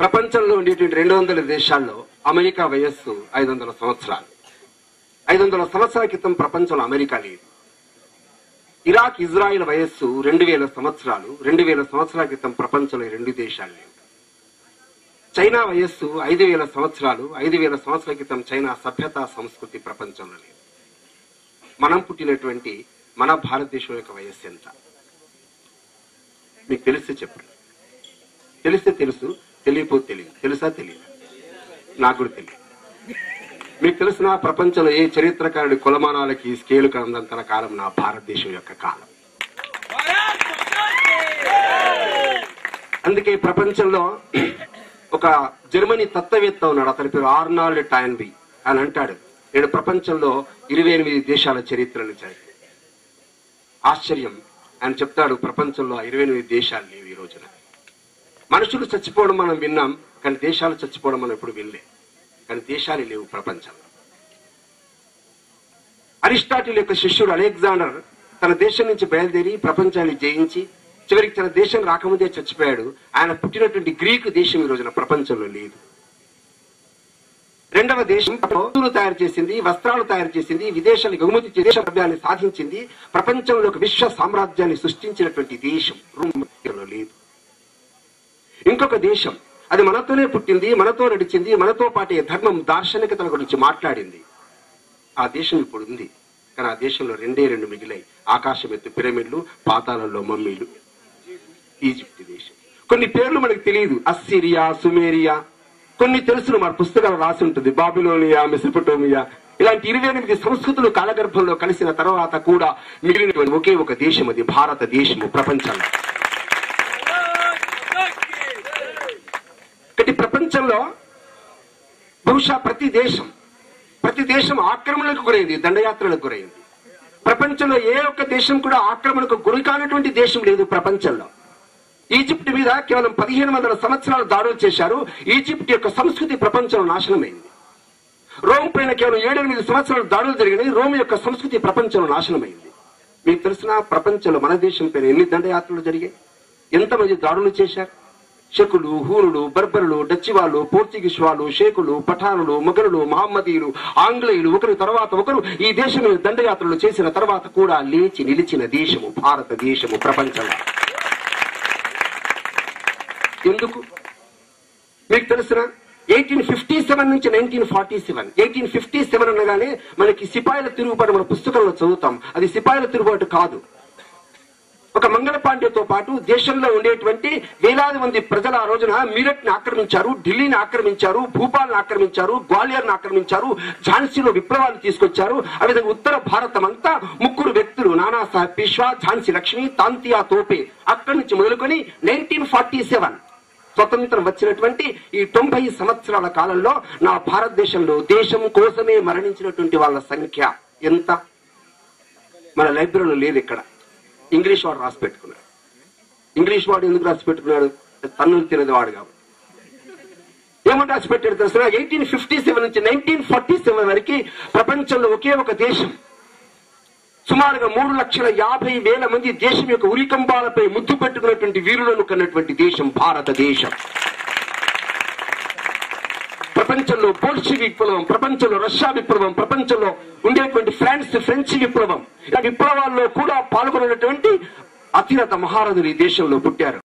ప్రపంచంలో ఉండేటువంటి రెండు వందల దేశాల్లో అమెరికా వయస్సు ఐదు వందల సంవత్సరాలు ఐదు వందల సంవత్సరాల క్రితం ప్రపంచంలో అమెరికా లేదు ఇరాక్ ఇజ్రాయిల్ వయస్సు రెండు వేల సంవత్సరాలు రెండు వేల సంవత్సరాల క్రితం ప్రపంచంలో ఈ రెండు దేశాలు లేవు చైనా వయస్సు ఐదు వేల సంవత్సరాలు ఐదు వేల సంవత్సరాల క్రితం చైనా సభ్యత సంస్కృతి ప్రపంచంలో లేదు మనం పుట్టినటువంటి మన భారతదేశం యొక్క వయస్సు ఎంత మీకు తెలిస్తే చెప్పండి తెలిస్తే తెలుసు తెలియకపోతే తెలియదు తెలుసా తెలియదు నాకు కూడా తెలియదు మీకు తెలిసిన ప్రపంచంలో ఏ చరిత్రకారుడి కులమానాలకి స్కేలు కందంతన కాలం నా భారతదేశం యొక్క కాలం అందుకే ప్రపంచంలో ఒక జర్మనీ తత్వవేత్త ఉన్నాడు అతని పేరు ఆర్నాల్డ్ టాయన్బి అని అంటాడు నేను ప్రపంచంలో ఇరవై ఎనిమిది దేశాల చరిత్రను చదివి ఆశ్చర్యం ఆయన చెప్తాడు ప్రపంచంలో ఇరవై ఎనిమిది దేశాలు లేవు ఈ రోజున మనుషులు చచ్చిపోవడం మనం విన్నాం కానీ దేశాలు చచ్చిపోవడం మనం ఎప్పుడు వినలే కానీ దేశాలు లేవు ప్రపంచంలో అరిస్టాటిల్ యొక్క శిష్యుడు అలెగ్జాండర్ తన దేశం నుంచి బయలుదేరి ప్రపంచాన్ని జయించి చివరికి తన దేశం రాకముందే చచ్చిపోయాడు ఆయన పుట్టినటువంటి గ్రీకు దేశం ఈ రోజున ప్రపంచంలో లేదు రెండవ దేశం వస్తువులు తయారు చేసింది వస్త్రాలు తయారు చేసింది విదేశాలకు ఎగుమతి చేసి దేశ ద్రవ్యాన్ని సాధించింది ప్రపంచంలో ఒక విశ్వ సామ్రాజ్యాన్ని సృష్టించినటువంటి దేశం రూమ్లో లేదు ఇంకొక దేశం అది మనతోనే పుట్టింది మనతో నడిచింది మనతో పాటే ధర్మం దార్శనికతల గురించి మాట్లాడింది ఆ దేశం ఇప్పుడు ఉంది కానీ ఆ దేశంలో రెండే రెండు మిగిలాయి ఆకాశం ఎత్తు పిరమిడ్లు పాతాళంలో మమ్మీలు ఈజిప్ట్ దేశం కొన్ని పేర్లు మనకు తెలియదు అస్సిరియా సుమేరియా కొన్ని తెలుసును మన పుస్తకాలు రాసి ఉంటుంది బాబిలోనియా మెసపటోమియా ఇలాంటి ఇరవై ఎనిమిది సంస్కృతులు కాలగర్భంలో కలిసిన తర్వాత కూడా మిగిలినటువంటి ఒకే ఒక దేశం అది భారతదేశము ప్రపంచంలో కాబట్టి ప్రపంచంలో బహుశా ప్రతి దేశం ప్రతి దేశం ఆక్రమణకు గురైంది దండయాత్రలకు గురైంది ప్రపంచంలో ఏ ఒక్క దేశం కూడా ఆక్రమణకు గురి కానటువంటి దేశం లేదు ప్రపంచంలో ఈజిప్ట్ మీద కేవలం పదిహేను వందల సంవత్సరాలు దాడులు చేశారు ఈజిప్ట్ యొక్క సంస్కృతి ప్రపంచంలో నాశనమైంది రోమ్ పైన కేవలం ఏడెనిమిది సంవత్సరాలు దాడులు జరిగినాయి రోమ్ యొక్క సంస్కృతి ప్రపంచంలో నాశనమైంది మీకు తెలిసిన ప్రపంచంలో మన దేశం పైన ఎన్ని దండయాత్రలు జరిగాయి ఎంతమంది దాడులు చేశారు షకులు హూరులు బర్బరులు డచ్ వాళ్ళు పోర్చుగీస్ వాళ్ళు షేకులు పఠానులు మొఘలులు మహమ్మదీయులు ఆంగ్లేయులు ఒకరి తర్వాత ఒకరు ఈ దేశం మీద దండయాత్రలు చేసిన తర్వాత కూడా లేచి నిలిచిన దేశము భారతదేశము ప్రపంచంలో ఎందుకు మీకు తెలిసిన ఎయిటీన్ ఫిఫ్టీ సెవెన్ నుంచి nineteen forty seven eighteen fifty seven అనగానే మనకి సిపాయిల తిరుగుబాటు మన పుస్తకంలో చదువుతాం అది సిపాయిల తిరుగుబాటు కాదు ఒక మంగళ పాండేతో పాటు దేశంలో ఉండేటువంటి వేలాది మంది ప్రజలు ఆ రోజున మీరట్ ని ఆక్రమించారు ఢిల్లీని ఆక్రమించారు భూపాల్ని ఆక్రమించారు గ్వాలియర్ ఆక్రమించారు ఝాన్సీలో విప్లవాలు తీసుకొచ్చారు ఆ విధంగా ఉత్తర భారతం అంతా ముగ్గురు వ్యక్తులు నానాసాహెబ్ పిష్వా ఝాన్సీ లక్ష్మి తాంతియా తోపే అక్కడి నుంచి మొదలుకొని నైన్టీన్ ఫార్టీ సెవెన్ స్వతంత్రం వచ్చినటువంటి ఈ తొంభై సంవత్సరాల కాలంలో నా భారతదేశంలో దేశం కోసమే మరణించినటువంటి వాళ్ళ సంఖ్య ఎంత మన లైబ్రరీలో లేదు ఇక్కడ ఇంగ్లీష్ వాడు రాసి పెట్టుకున్నాడు ఇంగ్లీష్ వాడు ఎందుకు రాసి పెట్టుకున్నాడు తన్నులు తినది వాడు కాబట్టి ఏమని రాసి పెట్టాడు తెలుసు ఎయిటీన్ ఫిఫ్టీ సెవెన్ నుంచి నైన్టీన్ ఫార్టీ సెవెన్ వరకు ప్రపంచంలో ఒకే ఒక దేశం సుమారుగా మూడు లక్షల యాభై వేల మంది దేశం యొక్క ఉరికంబాలపై ముద్దు పెట్టుకున్నటువంటి వీరులను కన్నటువంటి దేశం భారతదేశం ప్రపంచంలో బోల్షి విప్లవం ప్రపంచంలో రష్యా విప్లవం ప్రపంచంలో ఉండేటువంటి ఫ్రాన్స్ ఫ్రెంచ్ విప్లవం ఇలా విప్లవాల్లో కూడా పాల్గొన్నటువంటి అతిరథ మహారథులు ఈ దేశంలో పుట్టారు